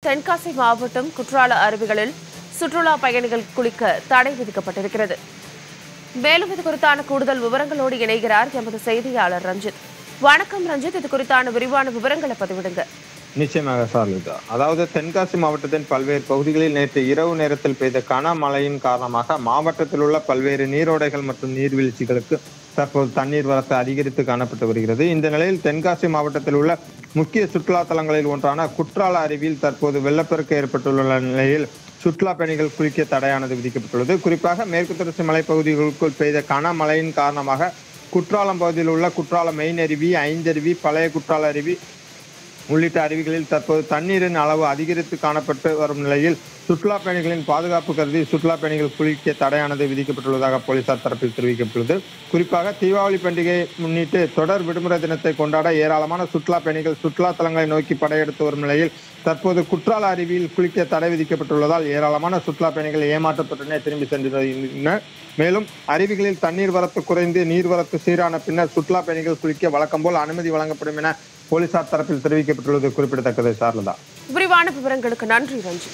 தென்காசி மாவட்டம் குற்றால அருவிகளில் சுற்றுலா பயணிகள் குளிக்க தடை விதிக்கப்பட்டிருக்கிறது மேலும் இது குறித்தான கூடுதல் விவரங்களோடு இணைகிறார் எமது செய்தியாளர் ரஞ்சித் வணக்கம் ரஞ்சித் இது குறித்தான விரிவான விவரங்களை பதிவிடுங்க நிச்சயமாக சார்லிதா அதாவது தென்காசி மாவட்டத்தின் பல்வேறு பகுதிகளில் நேற்று இரவு நேரத்தில் பெய்த கனமழையின் காரணமாக மாவட்டத்தில் உள்ள பல்வேறு நீரோடைகள் மற்றும் நீர்வீழ்ச்சிகளுக்கு தற்போது தண்ணீர் வரத்து அதிகரித்து காணப்பட்டு வருகிறது இந்த நிலையில் தென்காசி மாவட்டத்தில் உள்ள முக்கிய சுற்றுலா தலங்களில் ஒன்றான குற்றால அருவியில் தற்போது வெள்ளப்பெருக்கு ஏற்பட்டுள்ள நிலையில் சுற்றுலா பயணிகள் குளிக்க தடையானது விதிக்கப்பட்டுள்ளது குறிப்பாக மேற்கு தொடர்ச்சி மலைப்பகுதிகளுக்குள் பெய்த கனமழையின் காரணமாக குற்றாலம் பகுதியில் உள்ள குற்றாலம் மெயின் அருவி ஐந்தருவி பழைய குற்றால அருவி உள்ளிட்ட அருவிகளில் தற்போது தண்ணீரின் அளவு அதிகரித்து காணப்பட்டு வரும் நிலையில் சுற்றுலா பயணிகளின் பாதுகாப்பு கருதி சுற்றுலா பயணிகள் குளிக்க தடையானது விதிக்கப்பட்டுள்ளதாக போலீசார் தரப்பில் தெரிவிக்கப்பட்டுள்ளது குறிப்பாக தீபாவளி பண்டிகையை முன்னிட்டு தொடர் விடுமுறை தினத்தை கொண்டாட ஏராளமான சுற்றுலா பயணிகள் சுற்றுலா தலங்களை நோக்கி படையெடுத்து வரும் நிலையில் தற்போது குற்றால அருவியில் குளிக்க தடை விதிக்கப்பட்டுள்ளதால் ஏராளமான சுற்றுலா பயணிகள் ஏமாற்றப்பட்டுடனே திரும்பி சென்று வருகின்றனர் மேலும் அருவிகளில் தண்ணீர் வரத்து குறைந்து நீர்வரத்து சீரான பின்னர் சுற்றுலா பயணிகள் குளிக்க வழக்கம் போல் அனுமதி வழங்கப்படும் என போலீசார் தரப்பில் தெரிவிக்கப்பட்டுள்ளது குறிப்பிடத்தக்கது சார்லதா விரிவான விவரங்களுக்கு நன்றி ரஞ்சித்